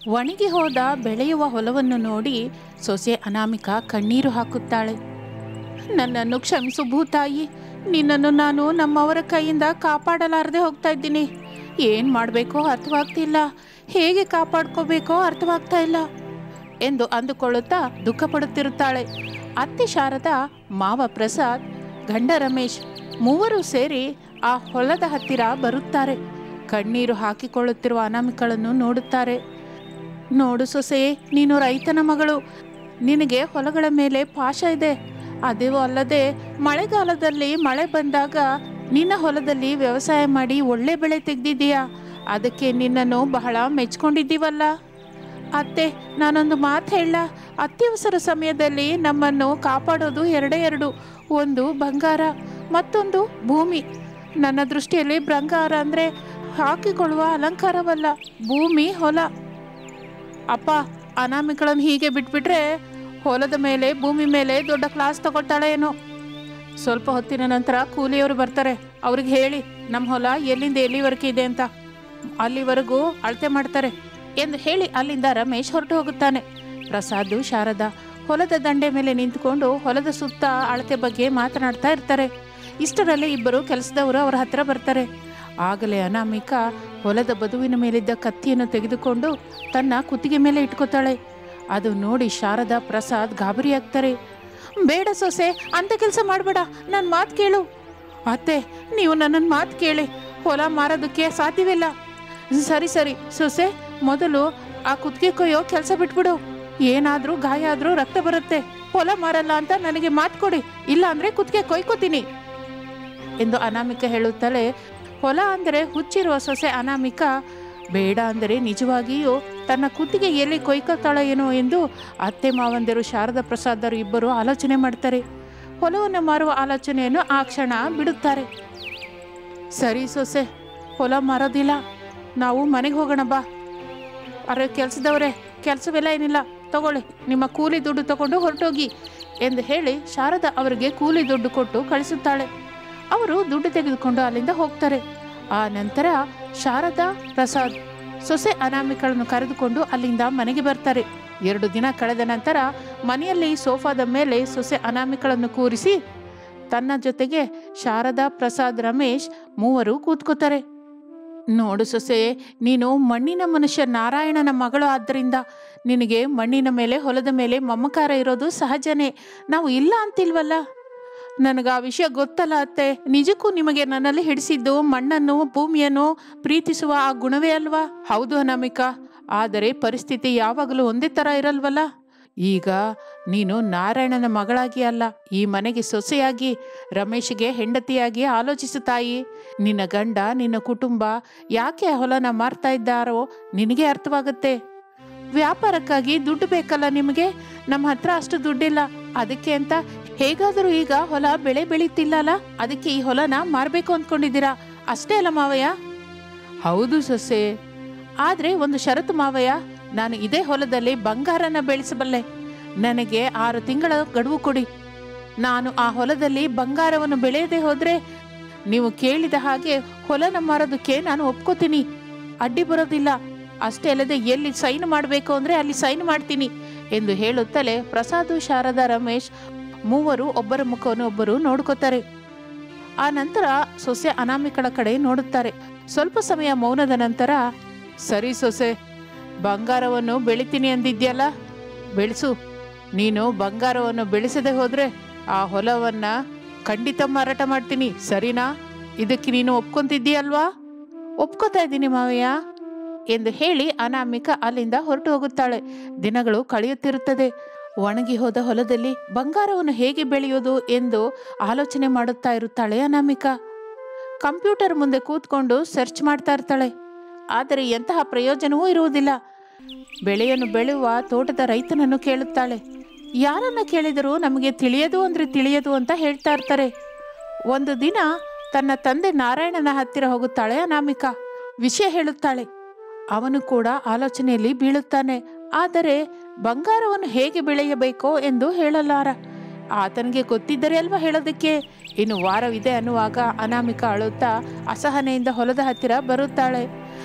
ಒಣಗಿ ಹೋದ ಬೆಳೆಯುವ ಹೊಲವನ್ನು ನೋಡಿ ಸೊಸೆ ಅನಾಮಿಕ ಕಣ್ಣೀರು ಹಾಕುತ್ತಾಳೆ ನನ್ನನ್ನು ಕ್ಷಮಿಸು ಭೂತಾಯಿ ನಿನ್ನನ್ನು ನಾನು ನಮ್ಮವರ ಕೈಯಿಂದ ಕಾಪಾಡಲಾರದೆ ಹೋಗ್ತಾ ಇದ್ದೀನಿ ಏನು ಮಾಡಬೇಕೋ ಅರ್ಥವಾಗ್ತಿಲ್ಲ ಹೇಗೆ ಕಾಪಾಡ್ಕೋಬೇಕೋ ಅರ್ಥವಾಗ್ತಾ ಇಲ್ಲ ಎಂದು ಅಂದುಕೊಳ್ಳುತ್ತಾ ದುಃಖ ಪಡುತ್ತಿರುತ್ತಾಳೆ ಅತ್ತೆ ಶಾರದಾ ಮಾವ ಪ್ರಸಾದ್ ಗಂಡ ರಮೇಶ್ ಮೂವರು ಸೇರಿ ಆ ಹೊಲದ ಹತ್ತಿರ ಬರುತ್ತಾರೆ ಕಣ್ಣೀರು ಹಾಕಿಕೊಳ್ಳುತ್ತಿರುವ ಅನಾಮಿಕಳನ್ನು ನೋಡುತ್ತಾರೆ ನೋಡು ಸೊಸೆ ನೀನು ರೈತನ ಮಗಳು ನಿನಗೆ ಹೊಲಗಳ ಮೇಲೆ ಪಾಶ ಇದೆ ಅದೇ ಅಲ್ಲದೆ ಮಳೆಗಾಲದಲ್ಲಿ ಮಳೆ ಬಂದಾಗ ನಿನ್ನ ಹೊಲದಲ್ಲಿ ವ್ಯವಸಾಯ ಮಾಡಿ ಒಳ್ಳೆ ಬೆಳೆ ತೆಗೆದಿದ್ದೀಯಾ ಅದಕ್ಕೆ ನಿನ್ನನ್ನು ಬಹಳ ಮೆಚ್ಕೊಂಡಿದ್ದೀವಲ್ಲ ಅತ್ತೆ ನಾನೊಂದು ಮಾತು ಹೇಳ ಅತ್ಯವಸರ ಸಮಯದಲ್ಲಿ ನಮ್ಮನ್ನು ಕಾಪಾಡೋದು ಎರಡೇ ಎರಡು ಒಂದು ಬಂಗಾರ ಮತ್ತೊಂದು ಭೂಮಿ ನನ್ನ ದೃಷ್ಟಿಯಲ್ಲಿ ಬಂಗಾರ ಅಂದರೆ ಹಾಕಿಕೊಳ್ಳುವ ಅಲಂಕಾರವಲ್ಲ ಭೂಮಿ ಹೊಲ ಅಪ್ಪ ಅನಾಮಿಕಳನ್ನು ಹೀಗೆ ಬಿಟ್ಬಿಟ್ರೆ ಹೊಲದ ಮೇಲೆ ಭೂಮಿ ಮೇಲೆ ದೊಡ್ಡ ಕ್ಲಾಸ್ ತಗೊಳ್ತಾಳೆ ಏನೋ ಸ್ವಲ್ಪ ಹೊತ್ತಿನ ನಂತರ ಕೂಲಿಯವರು ಬರ್ತಾರೆ ಅವ್ರಿಗೆ ಹೇಳಿ ನಮ್ಮ ಹೊಲ ಎಲ್ಲಿಂದ ಎಲ್ಲಿವರೆಗೆ ಇದೆ ಅಂತ ಅಲ್ಲಿವರೆಗೂ ಅಳತೆ ಮಾಡ್ತಾರೆ ಎಂದು ಹೇಳಿ ಅಲ್ಲಿಂದ ರಮೇಶ್ ಹೊರಟು ಹೋಗುತ್ತಾನೆ ಪ್ರಸಾದ್ ಶಾರದಾ ಹೊಲದ ದಂಡೆ ಮೇಲೆ ನಿಂತುಕೊಂಡು ಹೊಲದ ಸುತ್ತ ಅಳತೆ ಬಗ್ಗೆ ಮಾತನಾಡ್ತಾ ಇರ್ತಾರೆ ಇಷ್ಟರಲ್ಲಿ ಇಬ್ಬರು ಕೆಲಸದವರು ಅವರ ಹತ್ರ ಬರ್ತಾರೆ ಆಗಲೇ ಅನಾಮಿಕಾ ಹೊಲದ ಬದುವಿನ ಮೇಲಿದ್ದ ಕತ್ತಿಯನ್ನು ತೆಗೆದುಕೊಂಡು ತನ್ನ ಕುತ್ತಿಗೆ ಮೇಲೆ ಇಟ್ಕೋತಾಳೆ ಅದು ನೋಡಿ ಶಾರದಾ ಪ್ರಸಾದ್ ಗಾಬರಿಯಾಗ್ತಾರೆ ಬೇಡ ಸೊಸೆ ಅಂತ ಕೆಲಸ ಮಾಡಬೇಡ ನನ್ನ ಮಾತು ಕೇಳು ಅತ್ತೆ ನೀವು ನನ್ನನ್ನು ಮಾತು ಕೇಳಿ ಹೊಲ ಮಾರೋದಕ್ಕೆ ಸಾಧ್ಯವಿಲ್ಲ ಸರಿ ಸರಿ ಸೊಸೆ ಮೊದಲು ಆ ಕುತ್ತಿಗೆ ಕೊಯ್ಯೋ ಕೆಲಸ ಬಿಟ್ಬಿಡು ಏನಾದರೂ ಗಾಯ ಆದರೂ ರಕ್ತ ಬರುತ್ತೆ ಹೊಲ ಮಾರಲ್ಲ ಅಂತ ನನಗೆ ಮಾತು ಕೊಡಿ ಇಲ್ಲ ಅಂದರೆ ಕುತ್ತಿಗೆ ಕೊಯ್ಕೋತೀನಿ ಎಂದು ಅನಾಮಿಕ ಹೇಳುತ್ತಾಳೆ ಹೊಲ ಅಂದರೆ ಹುಚ್ಚಿರುವ ಸೊಸೆ ಅನಾಮಿಕ ಬೇಡ ಅಂದರೆ ನಿಜವಾಗಿಯೂ ತನ್ನ ಕುತ್ತಿಗೆ ಎಲ್ಲಿ ಕೊಯ್ಕೊತಾಳ ಏನೋ ಎಂದು ಅತ್ತೆ ಮಾವಂದಿರು ಶಾರದಾ ಪ್ರಸಾದರು ಇಬ್ಬರು ಆಲೋಚನೆ ಮಾಡ್ತಾರೆ ಹೊಲವನ್ನು ಮಾರುವ ಆಲೋಚನೆಯನ್ನು ಆ ಕ್ಷಣ ಬಿಡುತ್ತಾರೆ ಸರಿ ಸೊಸೆ ಹೊಲ ಮಾರೋದಿಲ್ಲ ನಾವು ಮನೆಗೆ ಹೋಗೋಣ ಬಾ ಅರೆ ಕೆಲಸದವರೇ ಕೆಲಸವೆಲ್ಲ ಏನಿಲ್ಲ ತಗೊಳ್ಳಿ ನಿಮ್ಮ ಕೂಲಿ ದುಡ್ಡು ತಗೊಂಡು ಹೊರಟೋಗಿ ಎಂದು ಹೇಳಿ ಶಾರದಾ ಅವರಿಗೆ ಕೂಲಿ ದುಡ್ಡು ಕೊಟ್ಟು ಕಳಿಸುತ್ತಾಳೆ ಅವರು ದುಡ್ಡು ತೆಗೆದುಕೊಂಡು ಅಲ್ಲಿಂದ ಹೋಗ್ತಾರೆ ಆ ನಂತರ ಶಾರದಾ ಪ್ರಸಾದ್ ಸೊಸೆ ಅನಾಮಿಕಳನ್ನು ಕರೆದುಕೊಂಡು ಅಲ್ಲಿಂದ ಮನೆಗೆ ಬರ್ತಾರೆ ಎರಡು ದಿನ ಕಳೆದ ನಂತರ ಮನೆಯಲ್ಲಿ ಸೋಫಾದ ಮೇಲೆ ಸೊಸೆ ಅನಾಮಿಕಳನ್ನು ಕೂರಿಸಿ ತನ್ನ ಜೊತೆಗೆ ಶಾರದಾ ಪ್ರಸಾದ್ ರಮೇಶ್ ಮೂವರು ಕೂತ್ಕೋತಾರೆ ನೋಡು ಸೊಸೆ ನೀನು ಮಣ್ಣಿನ ಮನುಷ್ಯ ನಾರಾಯಣನ ಮಗಳು ಆದ್ದರಿಂದ ನಿನಗೆ ಮಣ್ಣಿನ ಮೇಲೆ ಹೊಲದ ಮೇಲೆ ಮಮಕಾರ ಇರೋದು ಸಹಜನೇ ನಾವು ಇಲ್ಲ ಅಂತಿಲ್ವಲ್ಲ ನನಗೆ ಆ ವಿಷಯ ಗೊತ್ತಲ್ಲ ಅತ್ತೆ ನಿಜಕ್ಕೂ ನಿಮಗೆ ನನ್ನಲ್ಲಿ ಹಿಡಿಸಿದ್ದು ಮಣ್ಣನ್ನು ಭೂಮಿಯನ್ನು ಪ್ರೀತಿಸುವ ಆ ಗುಣವೇ ಅಲ್ವಾ ಹೌದು ಅನಾಮಿಕಾ ಆದರೆ ಪರಿಸ್ಥಿತಿ ಯಾವಾಗಲೂ ಒಂದೇ ಥರ ಇರಲ್ವಲ್ಲ ಈಗ ನೀನು ನಾರಾಯಣನ ಮಗಳಾಗಿ ಅಲ್ಲ ಈ ಮನೆಗೆ ಸೊಸೆಯಾಗಿ ರಮೇಶ್ಗೆ ಹೆಂಡತಿಯಾಗಿ ಆಲೋಚಿಸು ತಾಯಿ ನಿನ್ನ ಗಂಡ ನಿನ್ನ ಕುಟುಂಬ ಯಾಕೆ ಆ ಹೊಲನ ಮಾರ್ತಾ ಇದ್ದಾರೋ ನಿನಗೆ ಅರ್ಥವಾಗುತ್ತೆ ವ್ಯಾಪಾರಕ್ಕಾಗಿ ದುಡ್ಡು ಬೇಕಲ್ಲ ನಿಮಗೆ ನಮ್ಮ ಹತ್ರ ಅಷ್ಟು ದುಡ್ಡಿಲ್ಲ ಅದಕ್ಕೆ ಅಂತ ಹೇಗಾದರೂ ಈಗ ಹೊಲ ಬೆಳೆ ಬೆಳೀತಿಲ್ಲಲ್ಲ ಅದಕ್ಕೆ ಈ ಹೊಲನ ಮಾರಬೇಕು ಅಂದ್ಕೊಂಡಿದ್ದೀರಾ ಅಷ್ಟೇ ಅಲ್ಲ ಮಾವಯ್ಯ ಹೌದು ಸೊಸೆ ಆದರೆ ಒಂದು ಷರತ್ತು ಮಾವಯ್ಯ ನಾನು ಇದೇ ಹೊಲದಲ್ಲಿ ಬಂಗಾರನ ಬೆಳೆಸಬಲ್ಲೆ ನನಗೆ ಆರು ತಿಂಗಳ ಗಡುವು ಕೊಡಿ ನಾನು ಆ ಹೊಲದಲ್ಲಿ ಬಂಗಾರವನ್ನು ಬೆಳೆಯದೆ ಹೋದ್ರೆ ನೀವು ಕೇಳಿದ ಹಾಗೆ ಹೊಲನ ಮಾರೋದಕ್ಕೆ ನಾನು ಒಪ್ಕೋತೀನಿ ಅಡ್ಡಿ ಬರೋದಿಲ್ಲ ಅಷ್ಟೇ ಅಲ್ಲದೆ ಎಲ್ಲಿ ಸೈನ್ ಮಾಡಬೇಕು ಅಂದರೆ ಅಲ್ಲಿ ಸೈನ್ ಮಾಡ್ತೀನಿ ಎಂದು ಹೇಳುತ್ತಲೇ ಪ್ರಸಾದು ಶಾರದಾ ರಮೇಶ್ ಮೂವರು ಒಬ್ಬರ ಮುಖವನ್ನು ಒಬ್ಬರು ನೋಡ್ಕೋತಾರೆ ಆ ನಂತರ ಸೊಸೆ ಅನಾಮಿಕಳ ಕಡೆ ನೋಡುತ್ತಾರೆ ಸ್ವಲ್ಪ ಸಮಯ ಮೌನದ ನಂತರ ಸರಿ ಸೊಸೆ ಬಂಗಾರವನ್ನು ಬೆಳಿತೀನಿ ಅಂದಿದ್ಯಲ್ಲ ಬೆಳೆಸು ನೀನು ಬಂಗಾರವನ್ನು ಬೆಳೆಸದೆ ಹೋದ್ರೆ ಆ ಹೊಲವನ್ನ ಖಂಡಿತ ಮಾರಾಟ ಮಾಡ್ತೀನಿ ಸರಿನಾ ಇದಕ್ಕೆ ನೀನು ಒಪ್ಕೊಂತಿದ್ದೀಯಲ್ವಾ ಒಪ್ಕೋತಾ ಇದ್ದೀನಿ ಮಾವಯ್ಯ ಎಂದು ಹೇಳಿ ಅನಾಮಿಕ ಅಲ್ಲಿಂದ ಹೊರಟು ಹೋಗುತ್ತಾಳೆ ದಿನಗಳು ಕಳೆಯುತ್ತಿರುತ್ತದೆ ಒಣಗಿ ಹೋದ ಹೊಲದಲ್ಲಿ ಬಂಗಾರವನ್ನು ಹೇಗೆ ಬೆಳೆಯೋದು ಎಂದು ಆಲೋಚನೆ ಮಾಡುತ್ತಾ ಇರುತ್ತಾಳೆ ಅನಾಮಿಕ ಕಂಪ್ಯೂಟರ್ ಮುಂದೆ ಕೂತ್ಕೊಂಡು ಸರ್ಚ್ ಮಾಡ್ತಾ ಇರ್ತಾಳೆ ಆದರೆ ಎಂತಹ ಪ್ರಯೋಜನವೂ ಇರುವುದಿಲ್ಲ ಬೆಳೆಯನ್ನು ಬೆಳೆಯುವ ತೋಟದ ರೈತನನ್ನು ಕೇಳುತ್ತಾಳೆ ಯಾರನ್ನ ಕೇಳಿದರೂ ನಮಗೆ ತಿಳಿಯದು ಅಂದರೆ ತಿಳಿಯದು ಅಂತ ಹೇಳ್ತಾ ಇರ್ತಾರೆ ಒಂದು ದಿನ ತನ್ನ ತಂದೆ ನಾರಾಯಣನ ಹತ್ತಿರ ಹೋಗುತ್ತಾಳೆ ಅನಾಮಿಕಾ ವಿಷಯ ಹೇಳುತ್ತಾಳೆ ಅವನು ಕೂಡ ಆಲೋಚನೆಯಲ್ಲಿ ಬೀಳುತ್ತಾನೆ ಆದರೆ ಬಂಗಾರವನ್ನು ಹೇಗೆ ಬೆಳೆಯಬೇಕೋ ಎಂದು ಹೇಳಲಾರ ಆತನಿಗೆ ಗೊತ್ತಿದ್ದರೆ ಅಲ್ವಾ ಹೇಳೋದಕ್ಕೆ ಇನ್ನು ವಾರವಿದೆ ಅನ್ನುವಾಗ ಅನಾಮಿಕ ಅಳುತ್ತಾ ಅಸಹನೆಯಿಂದ ಹೊಲದ ಹತ್ತಿರ ಬರುತ್ತಾಳೆ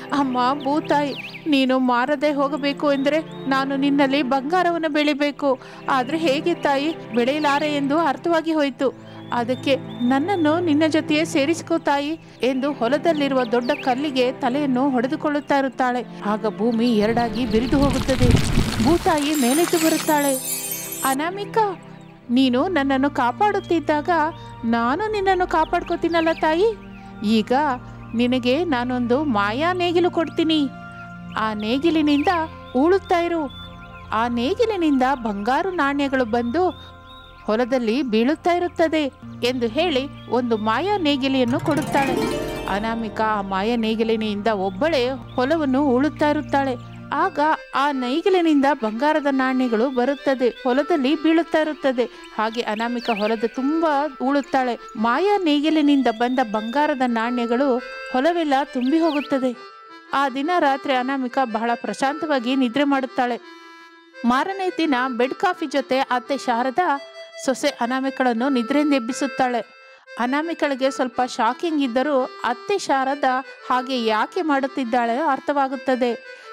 ಅಮ್ಮ ಭೂತಾಯಿ ನೀನು ಮಾರದೆ ಹೋಗಬೇಕು ಎಂದರೆ ನಾನು ನಿನ್ನಲ್ಲಿ ಬಂಗಾರವನ್ನು ಬೆಳಿಬೇಕು ಆದರೆ ಹೇಗೆ ತಾಯಿ ಬೆಳೆಯಲಾರೆ ಎಂದು ಅರ್ಥವಾಗಿ ಹೋಯಿತು ಅದಕ್ಕೆ ನನ್ನನ್ನು ನಿನ್ನ ಜೊತೆಯೇ ಸೇರಿಸಿಕೋ ತಾಯಿ ಎಂದು ಹೊಲದಲ್ಲಿರುವ ದೊಡ್ಡ ಕಲ್ಲಿಗೆ ತಲೆಯನ್ನು ಹೊಡೆದುಕೊಳ್ಳುತ್ತಾ ಇರುತ್ತಾಳೆ ಆಗ ಭೂಮಿ ಎರಡಾಗಿ ಬಿರಿದು ಹೋಗುತ್ತದೆ ಭೂತಾಯಿ ಮೇಲೆದ್ದು ಬರುತ್ತಾಳೆ ಅನಾಮಿಕಾ ನೀನು ನನ್ನನ್ನು ಕಾಪಾಡುತ್ತಿದ್ದಾಗ ನಾನು ನಿನ್ನನ್ನು ಕಾಪಾಡ್ಕೋತೀನಲ್ಲ ತಾಯಿ ಈಗ ನಿನಗೆ ನಾನೊಂದು ಮಾಯಾ ನೇಗಿಲು ಕೊಡ್ತೀನಿ ಆ ನೇಗಿಲಿನಿಂದ ಉಳುತ್ತಾ ಇರು ಆ ನೇಗಿಲಿನಿಂದ ಬಂಗಾರು ನಾಣ್ಯಗಳು ಬಂದು ಹೊಲದಲ್ಲಿ ಬೀಳುತ್ತಾ ಇರುತ್ತದೆ ಎಂದು ಹೇಳಿ ಒಂದು ಮಾಯಾ ನೇಗಿಲಿಯನ್ನು ಕೊಡುತ್ತಾಳೆ ಅನಾಮಿಕಾ ಆ ಮಾಯಾ ನೇಗಿಲಿನಿಂದ ಒಬ್ಬಳೇ ಹೊಲವನ್ನು ಉಳುತ್ತಾ ಇರುತ್ತಾಳೆ ಆಗ ಆ ನೇಗಿಲಿನಿಂದ ಬಂಗಾರದ ನಾಣ್ಯಗಳು ಬರುತ್ತದೆ ಹೊಲದಲ್ಲಿ ಬೀಳುತ್ತಾ ಇರುತ್ತದೆ ಹಾಗೆ ಅನಾಮಿಕ ಹೊಲದ ತುಂಬಾ ಉಳುತ್ತಾಳೆ ಮಾಯಾ ನೇಗಿಲಿನಿಂದ ಬಂದ ಬಂಗಾರದ ನಾಣ್ಯಗಳು ಹೊಲವೆಲ್ಲ ತುಂಬಿ ಹೋಗುತ್ತದೆ ಆ ದಿನ ರಾತ್ರಿ ಅನಾಮಿಕ ಬಹಳ ಪ್ರಶಾಂತವಾಗಿ ನಿದ್ರೆ ಮಾಡುತ್ತಾಳೆ ಮಾರನೇ ದಿನ ಬೆಡ್ ಕಾಫಿ ಜೊತೆ ಅತ್ತೆ ಶಾರದಾ ಸೊಸೆ ಅನಾಮಿಕಳನ್ನು ನಿದ್ರೆಯಿಂದ ಎಬ್ಬಿಸುತ್ತಾಳೆ ಅನಾಮಿಕಳಿಗೆ ಸ್ವಲ್ಪ ಶಾಕಿಂಗ್ ಇದ್ದರೂ ಅತ್ತೆ ಶಾರದಾ ಹಾಗೆ ಯಾಕೆ ಮಾಡುತ್ತಿದ್ದಾಳೆ ಅರ್ಥವಾಗುತ್ತದೆ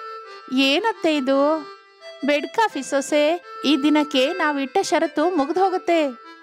ಏನತ್ತೆ ಇದು ಬೆಡ್ ಕಾಫಿ ಸೊಸೆ ಈ ದಿನಕ್ಕೆ ನಾವು ಇಟ್ಟ ಷರತ್ತು ಮುಗಿದು ಹೋಗುತ್ತೆ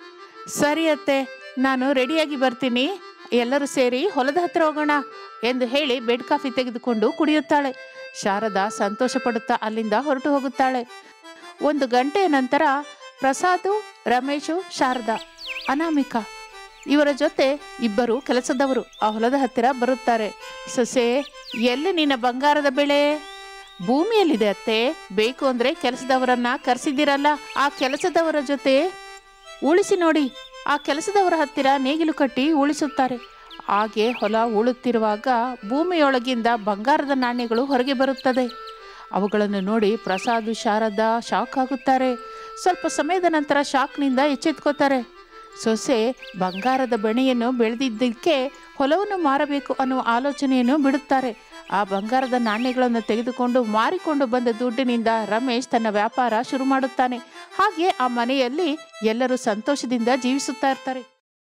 ಸರಿ ಅತ್ತೆ ನಾನು ರೆಡಿಯಾಗಿ ಬರ್ತೀನಿ ಎಲ್ಲರೂ ಸೇರಿ ಹೊಲದ ಹತ್ರ ಹೋಗೋಣ ಎಂದು ಹೇಳಿ ಬೆಡ್ ಕಾಫಿ ತೆಗೆದುಕೊಂಡು ಕುಡಿಯುತ್ತಾಳೆ ಶಾರದಾ ಸಂತೋಷ ಪಡುತ್ತಾ ಅಲ್ಲಿಂದ ಹೊರಟು ಹೋಗುತ್ತಾಳೆ ಒಂದು ಗಂಟೆಯ ನಂತರ ಪ್ರಸಾದು ರಮೇಶು ಶಾರದಾ ಅನಾಮಿಕಾ ಇವರ ಜೊತೆ ಇಬ್ಬರು ಕೆಲಸದವರು ಆ ಹೊಲದ ಹತ್ತಿರ ಬರುತ್ತಾರೆ ಸೊಸೆ ಎಲ್ಲಿ ನಿನ್ನ ಬಂಗಾರದ ಬೆಳೆ ಭೂಮಿಯಲ್ಲಿದೆ ಅತ್ತೆ ಬೇಕು ಅಂದ್ರೆ ಕೆಲಸದವರನ್ನ ಕರೆಸಿದ್ದೀರಲ್ಲ ಆ ಕೆಲಸದವರ ಜೊತೆ ಉಳಿಸಿ ನೋಡಿ ಆ ಕೆಲಸದವರ ಹತ್ತಿರ ನೇಗಿಲು ಕಟ್ಟಿ ಉಳಿಸುತ್ತಾರೆ ಹಾಗೆ ಹೊಲ ಉಳುತ್ತಿರುವಾಗ ಭೂಮಿಯೊಳಗಿಂದ ಬಂಗಾರದ ನಾಣ್ಯಗಳು ಹೊರಗೆ ಬರುತ್ತದೆ ಅವುಗಳನ್ನು ನೋಡಿ ಪ್ರಸಾದ್ ಶಾರದಾ ಶಾಕ್ ಆಗುತ್ತಾರೆ ಸ್ವಲ್ಪ ಸಮಯದ ನಂತರ ಶಾಕ್ನಿಂದ ಎಚ್ಚೆತ್ಕೋತಾರೆ ಸೊಸೆ ಬಂಗಾರದ ಬೆಣೆಯನ್ನು ಬೆಳೆದಿದ್ದಕ್ಕೆ ಹೊಲವನ್ನು ಮಾರಬೇಕು ಅನ್ನುವ ಆಲೋಚನೆಯನ್ನು ಬಿಡುತ್ತಾರೆ ಆ ಬಂಗಾರದ ನಾಣ್ಯಗಳನ್ನು ತೆಗೆದುಕೊಂಡು ಮಾರಿಕೊಂಡು ಬಂದ ದುಡ್ಡಿನಿಂದ ರಮೇಶ್ ತನ್ನ ವ್ಯಾಪಾರ ಶುರು ಮಾಡುತ್ತಾನೆ ಹಾಗೆ ಆ ಮನೆಯಲ್ಲಿ ಎಲ್ಲರೂ ಸಂತೋಷದಿಂದ ಜೀವಿಸುತ್ತಾ ಇರ್ತಾರೆ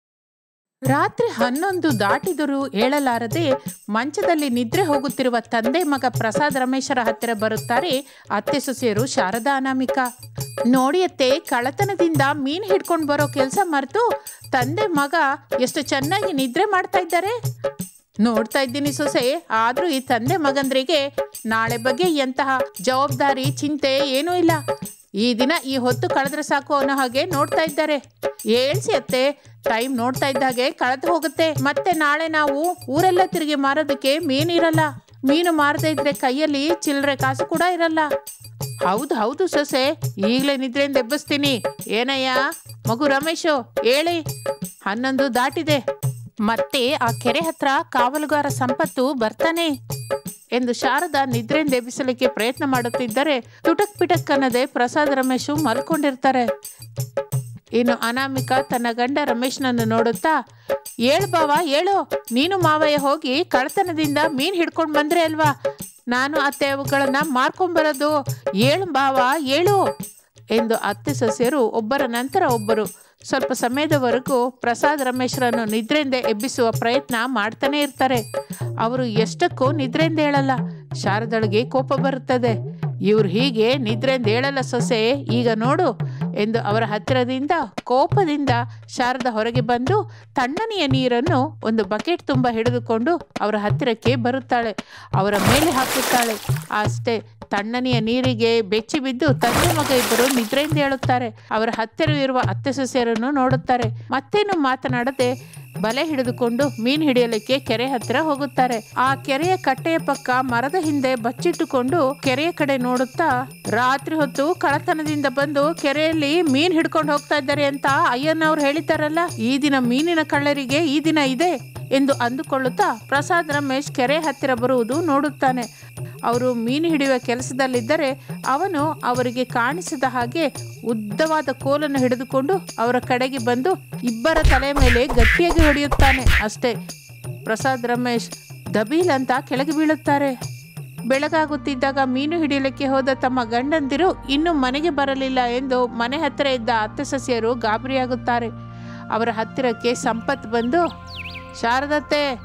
ರಾತ್ರಿ ಹನ್ನೊಂದು ದಾಟಿದರೂ ಏಳಲಾರದೆ ಮಂಚದಲ್ಲಿ ನಿದ್ರೆ ಹೋಗುತ್ತಿರುವ ತಂದೆ ಮಗ ಪ್ರಸಾದ್ ರಮೇಶರ ಹತ್ತಿರ ಬರುತ್ತಾರೆ ಅತ್ತೆ ಸೊಸೆಯರು ಶಾರದಾ ಅನಾಮಿಕಾ ನೋಡಿ ಅತ್ತೆ ಕಳತನದಿಂದ ಮೀನ್ ಹಿಡ್ಕೊಂಡು ಬರೋ ಕೆಲಸ ಮರೆತು ತಂದೆ ಮಗ ಎಷ್ಟು ಚೆನ್ನಾಗಿ ನಿದ್ರೆ ಮಾಡ್ತಾ ಇದ್ದಾರೆ ನೋಡ್ತಾ ಇದ್ದೀನಿ ಸೊಸೆ ಆದ್ರೂ ಈ ತಂದೆ ಮಗಂದ್ರಿಗೆ ನಾಳೆ ಬಗ್ಗೆ ಎಂತಹ ಜವಾಬ್ದಾರಿ ಚಿಂತೆ ಏನೂ ಇಲ್ಲ ಈ ದಿನ ಈ ಹೊತ್ತು ಕಳೆದ್ರೆ ಸಾಕು ಅನ್ನೋ ಹಾಗೆ ನೋಡ್ತಾ ಇದ್ದಾರೆ ಹೇಳ್ಸಿ ಅತ್ತೆ ಟೈಮ್ ನೋಡ್ತಾ ಇದ್ದ ಹಾಗೆ ಕಳೆದು ಹೋಗುತ್ತೆ ಮತ್ತೆ ನಾಳೆ ನಾವು ಊರೆಲ್ಲ ತಿರುಗಿ ಮಾರೋದಕ್ಕೆ ಮೀನಿರಲ್ಲ ಮೀನು ಮಾರದೇ ಇದ್ರೆ ಕೈಯಲ್ಲಿ ಚಿಲ್ಲರೆ ಕಾಸು ಕೂಡ ಇರಲ್ಲ ಹೌದು ಹೌದು ಸೊಸೆ ಈಗಲೇ ನಿದ್ರೆಯಿಂದ ಎಬ್ಬಿಸ್ತೀನಿ ಏನಯ್ಯ ಮಗು ರಮೇಶು ಹೇಳಿ ಹನ್ನೊಂದು ದಾಟಿದೆ ಮತ್ತೆ ಆ ಕೆರೆ ಹತ್ರ ಕಾವಲುಗಾರ ಸಂಪತ್ತು ಬರ್ತಾನೆ ಎಂದು ಶಾರದಾ ನಿದ್ರೆಯಿಂದ ಎಬ್ಬಿಸಲಿಕ್ಕೆ ಪ್ರಯತ್ನ ಮಾಡುತ್ತಿದ್ದರೆ ತುಟಕ್ ಪಿಟಕ್ ಅನ್ನದೆ ಪ್ರಸಾದ್ ರಮೇಶು ಮಲ್ಕೊಂಡಿರ್ತಾರೆ ಇನ್ನು ಅನಾಮಿಕಾ ತನ್ನ ಗಂಡ ರಮೇಶ್ನನ್ನು ನೋಡುತ್ತಾ ಏಳು ಬಾವ ಏಳು ನೀನು ಮಾವಯ್ಯ ಹೋಗಿ ಕಳ್ತನದಿಂದ ಮೀನ್ ಹಿಡ್ಕೊಂಡು ಬಂದ್ರೆ ಅಲ್ವಾ ನಾನು ಅತ್ತೆ ಅವುಗಳನ್ನ ಮಾರ್ಕೊಂಬರೋದು ಏಳು ಬಾವ ಏಳು ಎಂದು ಅತ್ತೆ ಸೊಸೆಯರು ಒಬ್ಬರ ನಂತರ ಒಬ್ಬರು ಸ್ವಲ್ಪ ಸಮಯದವರೆಗೂ ಪ್ರಸಾದ್ ರಮೇಶ್ರನ್ನು ನಿದ್ರೆಯಿಂದ ಎಬ್ಬಿಸುವ ಪ್ರಯತ್ನ ಮಾಡ್ತಾನೆ ಇರ್ತಾರೆ ಅವರು ಎಷ್ಟಕ್ಕೂ ನಿದ್ರೆಯಿಂದ ಹೇಳಲ್ಲ ಶಾರದಳಿಗೆ ಕೋಪ ಬರುತ್ತದೆ ಇವ್ರು ಹೀಗೆ ನಿದ್ರೆಯಿಂದ ಹೇಳಲ್ಲ ಸೊಸೆ ಈಗ ನೋಡು ಎಂದು ಅವರ ಹತ್ತಿರದಿಂದ ಕೋಪದಿಂದ ಶಾರದ ಹೊರಗೆ ಬಂದು ತಣ್ಣನೆಯ ನೀರನ್ನು ಒಂದು ಬಕೆಟ್ ತುಂಬ ಹಿಡಿದುಕೊಂಡು ಅವರ ಹತ್ತಿರಕ್ಕೆ ಬರುತ್ತಾಳೆ ಅವರ ಮೇಲೆ ಹಾಕುತ್ತಾಳೆ ಅಷ್ಟೇ ತಣ್ಣನೆಯ ನೀರಿಗೆ ಬೆಚ್ಚಿ ಬಿದ್ದು ತಂದೆ ಮಗ ಇಬ್ಬರು ನಿದ್ರೆಯಿಂದ ಹೇಳುತ್ತಾರೆ ಅವರ ಹತ್ತಿರವಿರುವ ಅತ್ತೆ ಸೊಸೆಯರನ್ನು ನೋಡುತ್ತಾರೆ ಮತ್ತೇನು ಮಾತನಾಡದೆ ಬಲೆ ಹಿಡಿದುಕೊಂಡು ಮೀನು ಹಿಡಿಯಲಿಕ್ಕೆ ಕೆರೆ ಹತ್ತಿರ ಹೋಗುತ್ತಾರೆ ಆ ಕೆರೆಯ ಕಟ್ಟೆಯ ಪಕ್ಕ ಮರದ ಹಿಂದೆ ಬಚ್ಚಿಟ್ಟುಕೊಂಡು ಕೆರೆಯ ಕಡೆ ನೋಡುತ್ತಾ ರಾತ್ರಿ ಹೊತ್ತು ಕಳತನದಿಂದ ಬಂದು ಕೆರೆಯಲ್ಲಿ ಮೀನ್ ಹಿಡ್ಕೊಂಡು ಹೋಗ್ತಾ ಇದ್ದಾರೆ ಅಂತ ಅಯ್ಯನವ್ರು ಹೇಳಿದ್ದಾರಲ್ಲ ಈ ದಿನ ಮೀನಿನ ಕಳ್ಳರಿಗೆ ಈ ದಿನ ಇದೆ ಎಂದು ಅಂದುಕೊಳ್ಳುತ್ತಾ ಪ್ರಸಾದ್ ರಮೇಶ್ ಕೆರೆ ಹತ್ತಿರ ಬರುವುದು ನೋಡುತ್ತಾನೆ ಅವರು ಮೀನು ಹಿಡಿಯುವ ಕೆಲಸದಲ್ಲಿದ್ದರೆ ಅವನು ಅವರಿಗೆ ಕಾಣಿಸಿದ ಹಾಗೆ ಉದ್ದವಾದ ಕೋಲನ್ನು ಹಿಡಿದುಕೊಂಡು ಅವರ ಕಡೆಗೆ ಬಂದು ಇಬ್ಬರ ತಲೆ ಮೇಲೆ ಗಟ್ಟಿಯಾಗಿ ಹೊಡೆಯುತ್ತಾನೆ ಅಷ್ಟೇ ಪ್ರಸಾದ್ ರಮೇಶ್ ದಬೀಲ್ ಅಂತ ಕೆಳಗೆ ಬೀಳುತ್ತಾರೆ ಬೆಳಗಾಗುತ್ತಿದ್ದಾಗ ಮೀನು ಹಿಡಿಯಲಿಕ್ಕೆ ಹೋದ ತಮ್ಮ ಗಂಡಂದಿರು ಇನ್ನೂ ಮನೆಗೆ ಬರಲಿಲ್ಲ ಎಂದು ಮನೆ ಹತ್ತಿರ ಇದ್ದ ಅತ್ತೆ ಸಸ್ಯರು ಗಾಬರಿಯಾಗುತ್ತಾರೆ ಅವರ ಹತ್ತಿರಕ್ಕೆ ಸಂಪತ್ ಬಂದು ಶಾರದತ್ತೆ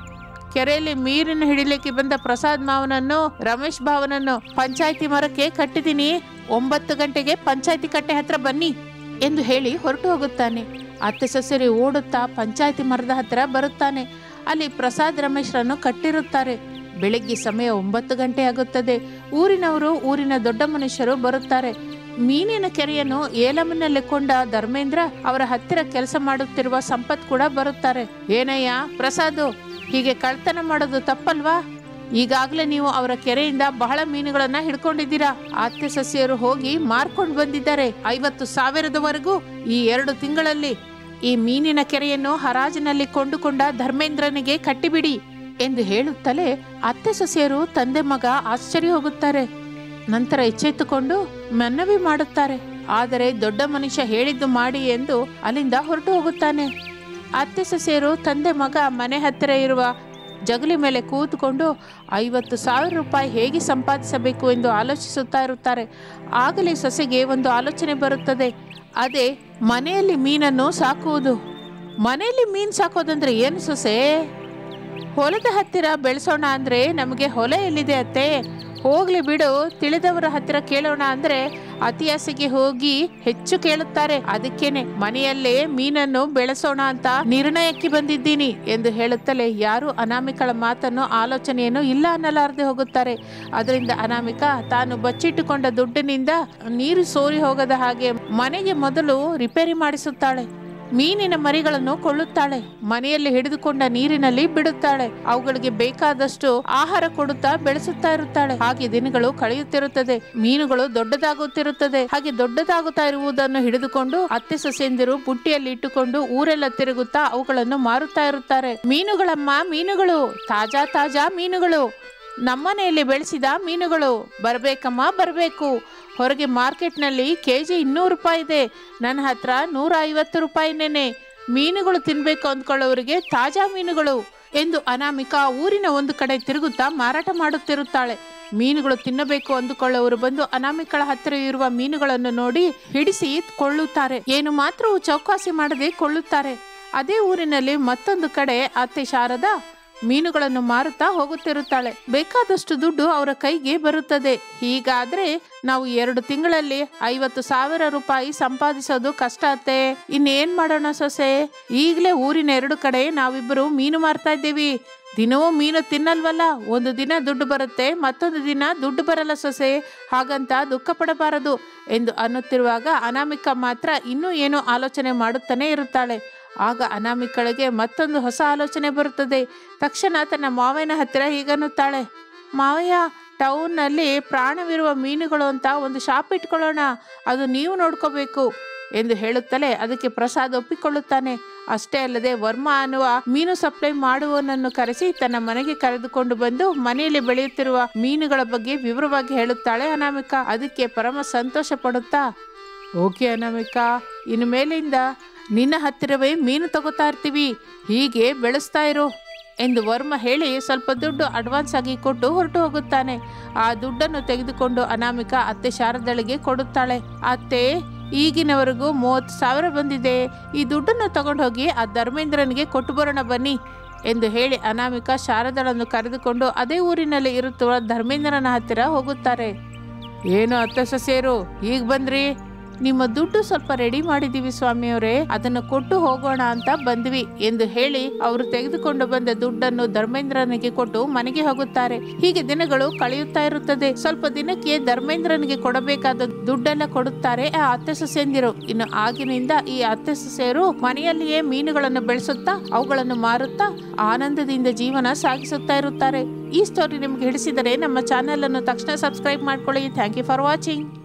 ಕೆರೆಯಲ್ಲಿ ಮೀರನ್ನು ಹಿಡಿಲಿಕ್ಕೆ ಬಂದ ಪ್ರಸಾದ್ ಮಾವನನ್ನು ರಮೇಶ್ ಭಾವನನ್ನು ಪಂಚಾಯತಿ ಮರಕ್ಕೆ ಕಟ್ಟಿದ್ದೀನಿ ಒಂಬತ್ತು ಗಂಟೆಗೆ ಪಂಚಾಯತಿ ಕಟ್ಟೆ ಹತ್ರ ಬನ್ನಿ ಎಂದು ಹೇಳಿ ಹೊರಟು ಹೋಗುತ್ತಾನೆ ಅತ್ತೆ ಸೊಸೆರಿ ಓಡುತ್ತಾ ಪಂಚಾಯತಿ ಮರದ ಹತ್ರ ಬರುತ್ತಾನೆ ಅಲ್ಲಿ ಪ್ರಸಾದ್ ರಮೇಶ್ರನ್ನು ಕಟ್ಟಿರುತ್ತಾರೆ ಬೆಳಿಗ್ಗೆ ಸಮಯ ಒಂಬತ್ತು ಗಂಟೆ ಆಗುತ್ತದೆ ಊರಿನವರು ಊರಿನ ದೊಡ್ಡ ಮನುಷ್ಯರು ಬರುತ್ತಾರೆ ಮೀನಿನ ಕೆರೆಯನ್ನು ಏಲಮನಲ್ಲಿ ಕೊಂಡ ಧರ್ಮೇಂದ್ರ ಅವರ ಹತ್ತಿರ ಕೆಲಸ ಮಾಡುತ್ತಿರುವ ಸಂಪತ್ ಕೂಡ ಬರುತ್ತಾರೆ ಏನಯ್ಯ ಪ್ರಸಾದು ಹೀಗೆ ಕಳ್ತನ ಮಾಡೋದು ತಪ್ಪಲ್ವಾ ಈಗಾಗಲೇ ನೀವು ಅವರ ಕೆರೆಯಿಂದ ಬಹಳ ಮೀನುಗಳನ್ನ ಹಿಡ್ಕೊಂಡಿದ್ದೀರಾ ಅತ್ತೆ ಸಸ್ಯರು ಹೋಗಿ ಮಾರ್ಕೊಂಡು ಬಂದಿದ್ದಾರೆ ಐವತ್ತು ಸಾವಿರದವರೆಗೂ ಈ ಎರಡು ತಿಂಗಳಲ್ಲಿ ಈ ಮೀನಿನ ಕೆರೆಯನ್ನು ಹರಾಜಿನಲ್ಲಿ ಕೊಂಡುಕೊಂಡ ಧರ್ಮೇಂದ್ರನಿಗೆ ಕಟ್ಟಿಬಿಡಿ ಎಂದು ಹೇಳುತ್ತಲೇ ಅತ್ತೆ ಸೊಸೆಯರು ತಂದೆ ಮಗ ಆಶ್ಚರ್ಯ ಹೋಗುತ್ತಾರೆ ನಂತರ ಎಚ್ಚೆತ್ತುಕೊಂಡು ಮನ್ನವಿ ಮಾಡುತ್ತಾರೆ ಆದರೆ ದೊಡ್ಡ ಮನುಷ್ಯ ಹೇಳಿದ್ದು ಮಾಡಿ ಎಂದು ಅಲ್ಲಿಂದ ಹೊರಟು ಹೋಗುತ್ತಾನೆ ಅತ್ತೆ ಸೊಸೆಯರು ತಂದೆ ಮಗ ಮನೆ ಹತ್ತಿರ ಇರುವ ಜಗಲಿ ಮೇಲೆ ಕೂತ್ಕೊಂಡು ಐವತ್ತು ಸಾವಿರ ರೂಪಾಯಿ ಹೇಗೆ ಸಂಪಾದಿಸಬೇಕು ಎಂದು ಆಲೋಚಿಸುತ್ತಾ ಇರುತ್ತಾರೆ ಆಗಲೇ ಸೊಸೆಗೆ ಒಂದು ಆಲೋಚನೆ ಬರುತ್ತದೆ ಅದೇ ಮನೆಯಲ್ಲಿ ಮೀನನ್ನು ಸಾಕುವುದು ಮನೆಯಲ್ಲಿ ಮೀನು ಸಾಕೋದಂದ್ರೆ ಏನು ಸೊಸೆ ಹೊಲದ ಹತ್ತಿರ ಬೆಳೆಸೋಣ ಅಂದ್ರೆ ನಮಗೆ ಹೊಲ ಎಲ್ಲಿದೆ ಅತ್ತೆ ಹೋಗ್ಲಿ ಬಿಡು ತಿಳಿದವರ ಹತ್ತಿರ ಕೇಳೋಣ ಅಂದ್ರೆ ಅತಿಯಾಸೆಗೆ ಹೋಗಿ ಹೆಚ್ಚು ಕೇಳುತ್ತಾರೆ ಅದಕ್ಕೇನೆ ಮನೆಯಲ್ಲೇ ಮೀನನ್ನು ಬೆಳೆಸೋಣ ಅಂತ ನಿರ್ಣಯಕ್ಕೆ ಬಂದಿದ್ದೀನಿ ಎಂದು ಹೇಳುತ್ತಲೇ ಯಾರು ಅನಾಮಿಕಳ ಮಾತನ್ನು ಆಲೋಚನೆಯನ್ನು ಇಲ್ಲ ಅನ್ನಲಾರದೆ ಹೋಗುತ್ತಾರೆ ಅದರಿಂದ ಅನಾಮಿಕ ತಾನು ಬಚ್ಚಿಟ್ಟುಕೊಂಡ ದುಡ್ಡಿನಿಂದ ನೀರು ಸೋರಿ ಹೋಗದ ಹಾಗೆ ಮನೆಗೆ ಮೊದಲು ರಿಪೇರಿ ಮಾಡಿಸುತ್ತಾಳೆ ಮೀನಿನ ಮರಿಗಳನ್ನು ಕೊಳ್ಳುತ್ತಾಳೆ ಮನೆಯಲ್ಲಿ ಹಿಡಿದುಕೊಂಡ ನೀರಿನಲ್ಲಿ ಬಿಡುತ್ತಾಳೆ ಅವುಗಳಿಗೆ ಬೇಕಾದಷ್ಟು ಆಹಾರ ಕೊಡುತ್ತಾ ಬೆಳೆಸುತ್ತಾ ಇರುತ್ತಾಳೆ ಹಾಗೆ ದಿನಗಳು ಕಳೆಯುತ್ತಿರುತ್ತದೆ ಮೀನುಗಳು ದೊಡ್ಡದಾಗುತ್ತಿರುತ್ತದೆ ಹಾಗೆ ದೊಡ್ಡದಾಗುತ್ತಾ ಇರುವುದನ್ನು ಹಿಡಿದುಕೊಂಡು ಅತ್ತೆ ಸೊಸೆಯಂದಿರು ಬುಟ್ಟಿಯಲ್ಲಿ ಇಟ್ಟುಕೊಂಡು ಊರೆಲ್ಲ ತಿರುಗುತ್ತಾ ಅವುಗಳನ್ನು ಮಾರುತ್ತಾ ಇರುತ್ತಾರೆ ಮೀನುಗಳಮ್ಮ ಮೀನುಗಳು ತಾಜಾ ತಾಜಾ ಮೀನುಗಳು ನಮ್ಮನೆಯಲ್ಲಿ ಬೆಳೆಸಿದ ಮೀನುಗಳು ಬರಬೇಕಮ್ಮ ಬರಬೇಕು ಹೊರಗೆ ಮಾರ್ಕೆಟ್ನಲ್ಲಿ ಕೆ ಜಿ ಇನ್ನೂರು ರೂಪಾಯಿ ಇದೆ ನನ್ನ ಹತ್ರ ನೂರ ಐವತ್ತು ರೂಪಾಯಿನೇನೆ ಮೀನುಗಳು ತಿನ್ಬೇಕು ಅಂದ್ಕೊಳ್ಳೋರಿಗೆ ತಾಜಾ ಮೀನುಗಳು ಎಂದು ಅನಾಮಿಕಾ ಊರಿನ ಒಂದು ಕಡೆ ತಿರುಗುತ್ತಾ ಮಾರಾಟ ಮಾಡುತ್ತಿರುತ್ತಾಳೆ ಮೀನುಗಳು ತಿನ್ನಬೇಕು ಅಂದುಕೊಳ್ಳೋರು ಬಂದು ಅನಾಮಿಕಳ ಹತ್ತಿರ ಇರುವ ಮೀನುಗಳನ್ನು ನೋಡಿ ಹಿಡಿಸಿ ಕೊಳ್ಳುತ್ತಾರೆ ಏನು ಮಾತ್ರವೂ ಚೌಕಾಸಿ ಮಾಡದೆ ಕೊಳ್ಳುತ್ತಾರೆ ಅದೇ ಊರಿನಲ್ಲಿ ಮತ್ತೊಂದು ಕಡೆ ಅತ್ತೆ ಶಾರದಾ ಮೀನುಗಳನ್ನು ಮಾರುತ್ತಾ ಹೋಗುತ್ತಿರುತ್ತಾಳೆ ಬೇಕಾದಷ್ಟು ದುಡ್ಡು ಅವರ ಕೈಗೆ ಬರುತ್ತದೆ ಹೀಗಾದ್ರೆ ನಾವು ಎರಡು ತಿಂಗಳಲ್ಲಿ ಐವತ್ತು ಸಾವಿರ ರೂಪಾಯಿ ಸಂಪಾದಿಸೋದು ಕಷ್ಟ ಅತ್ತೆ ಇನ್ನೇನ್ ಮಾಡೋಣ ಸೊಸೆ ಈಗಲೇ ಊರಿನ ಎರಡು ಕಡೆ ನಾವಿಬ್ಬರು ಮೀನು ಮಾರ್ತಾ ಇದ್ದೀವಿ ದಿನವೂ ಮೀನು ತಿನ್ನಲ್ವಲ್ಲ ಒಂದು ದಿನ ದುಡ್ಡು ಬರುತ್ತೆ ಮತ್ತೊಂದು ದಿನ ದುಡ್ಡು ಬರಲ್ಲ ಸೊಸೆ ಹಾಗಂತ ದುಃಖ ಪಡಬಾರದು ಎಂದು ಅನ್ನುತ್ತಿರುವಾಗ ಅನಾಮಿಕ ಮಾತ್ರ ಇನ್ನೂ ಏನೋ ಆಲೋಚನೆ ಮಾಡುತ್ತಾನೆ ಇರುತ್ತಾಳೆ ಆಗ ಅನಾಮಿಕಳಿಗೆ ಮತ್ತೊಂದು ಹೊಸ ಆಲೋಚನೆ ಬರುತ್ತದೆ ತಕ್ಷಣ ತನ್ನ ಮಾವಯ್ಯನ ಹತ್ತಿರ ಹೀಗನ್ನುತ್ತಾಳೆ ಮಾವಯ್ಯ ಟೌನ್ನಲ್ಲಿ ಪ್ರಾಣವಿರುವ ಮೀನುಗಳು ಅಂತ ಒಂದು ಶಾಪ್ ಇಟ್ಕೊಳ್ಳೋಣ ಅದು ನೀವು ನೋಡ್ಕೋಬೇಕು ಎಂದು ಹೇಳುತ್ತಲೇ ಅದಕ್ಕೆ ಪ್ರಸಾದ್ ಒಪ್ಪಿಕೊಳ್ಳುತ್ತಾನೆ ಅಷ್ಟೇ ಅಲ್ಲದೆ ವರ್ಮಾ ಅನ್ನುವ ಮೀನು ಸಪ್ಲೈ ಮಾಡುವವನನ್ನು ಕರೆಸಿ ತನ್ನ ಮನೆಗೆ ಕರೆದುಕೊಂಡು ಬಂದು ಮನೆಯಲ್ಲಿ ಬೆಳೆಯುತ್ತಿರುವ ಮೀನುಗಳ ಬಗ್ಗೆ ವಿವರವಾಗಿ ಹೇಳುತ್ತಾಳೆ ಅನಾಮಿಕಾ ಅದಕ್ಕೆ ಪರಮ ಸಂತೋಷ ಪಡುತ್ತಾ ಓಕೆ ಅನಾಮಿಕಾ ಇನ್ನು ಮೇಲಿಂದ ನಿನ್ನ ಹತ್ತಿರವೇ ಮೀನು ತಗೋತಾ ಇರ್ತೀವಿ ಹೀಗೆ ಬೆಳೆಸ್ತಾ ಇರು ಎಂದು ವರ್ಮ ಹೇಳಿ ಸ್ವಲ್ಪ ದುಡ್ಡು ಅಡ್ವಾನ್ಸ್ ಆಗಿ ಕೊಟ್ಟು ಹೊರಟು ಹೋಗುತ್ತಾನೆ ಆ ದುಡ್ಡನ್ನು ತೆಗೆದುಕೊಂಡು ಅನಾಮಿಕಾ ಅತ್ತೆ ಶಾರದಳಿಗೆ ಕೊಡುತ್ತಾಳೆ ಅತ್ತೆ ಈಗಿನವರೆಗೂ ಮೂವತ್ತು ಸಾವಿರ ಬಂದಿದೆ ಈ ದುಡ್ಡನ್ನು ತಗೊಂಡು ಹೋಗಿ ಆ ಧರ್ಮೇಂದ್ರನಿಗೆ ಕೊಟ್ಟು ಬರೋಣ ಬನ್ನಿ ಎಂದು ಹೇಳಿ ಅನಾಮಿಕಾ ಶಾರದಳನ್ನು ಕರೆದುಕೊಂಡು ಅದೇ ಊರಿನಲ್ಲಿ ಇರುತ್ತವ ಧರ್ಮೇಂದ್ರನ ಹತ್ತಿರ ಹೋಗುತ್ತಾರೆ ಏನು ಅತ್ತೆ ಸೊಸೆಯರು ಈಗ ಬಂದ್ರಿ ನಿಮ್ಮ ದುಡ್ಡು ಸ್ವಲ್ಪ ರೆಡಿ ಮಾಡಿದೀವಿ ಸ್ವಾಮಿಯವರೇ ಅದನ್ನು ಕೊಟ್ಟು ಹೋಗೋಣ ಅಂತ ಬಂದ್ವಿ ಎಂದು ಹೇಳಿ ಅವರು ತೆಗೆದುಕೊಂಡು ಬಂದ ದುಡ್ಡನ್ನು ಧರ್ಮೇಂದ್ರನಿಗೆ ಕೊಟ್ಟು ಮನೆಗೆ ಹೋಗುತ್ತಾರೆ ಹೀಗೆ ದಿನಗಳು ಕಳೆಯುತ್ತಾ ಇರುತ್ತದೆ ಸ್ವಲ್ಪ ದಿನಕ್ಕೆ ಧರ್ಮೇಂದ್ರನಿಗೆ ಕೊಡಬೇಕಾದ ದುಡ್ಡೆಲ್ಲ ಕೊಡುತ್ತಾರೆ ಆ ಅತ್ತೆ ಸೊಸೆಯಂದಿರು ಇನ್ನು ಆಗಿನಿಂದ ಈ ಅತ್ತೆ ಸೊಸೆಯರು ಮನೆಯಲ್ಲಿಯೇ ಮೀನುಗಳನ್ನು ಬೆಳೆಸುತ್ತಾ ಅವುಗಳನ್ನು ಮಾರುತ್ತಾ ಆನಂದದಿಂದ ಜೀವನ ಸಾಗಿಸುತ್ತಾ ಇರುತ್ತಾರೆ ಈ ಸ್ಟೋರಿ ನಿಮ್ಗೆ ಹಿಡಿಸಿದರೆ ನಮ್ಮ ಚಾನೆಲ್ ಅನ್ನು ತಕ್ಷಣ ಸಬ್ಸ್ಕ್ರೈಬ್ ಮಾಡ್ಕೊಳ್ಳಿ ಥ್ಯಾಂಕ್ ಯು ಫಾರ್ ವಾಚಿಂಗ್